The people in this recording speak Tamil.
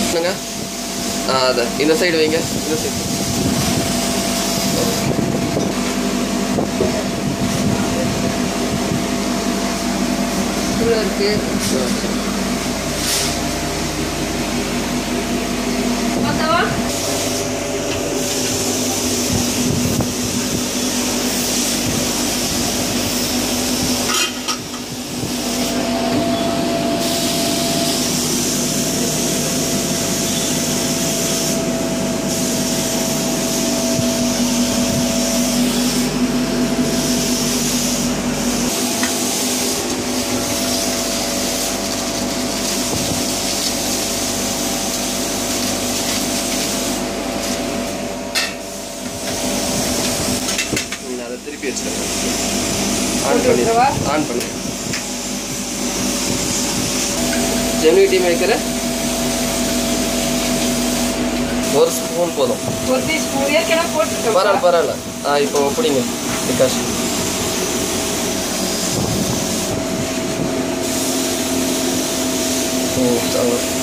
என்னங்க ஆ அதை இந்த சைடு வைங்க இந்த சைடு இருக்கு பார்த்தாவா ம், அதை திருப்பி வச்சுக்கோங்க ஆன் போட்டு பண்ணி விட்டுறவா? ஆன் பண்ணு ஜெமினி டீ மேக்கர் ஒரு ஸ்பூன் போதும் ஒரு டீஸ்பூன் ஏற்கனவே போட்டுருக்கேன் பரவாயில்ல பரவாயில்ல ஆ இப்போ பிடிங்க விகாஷ் ம் அவ்வளோ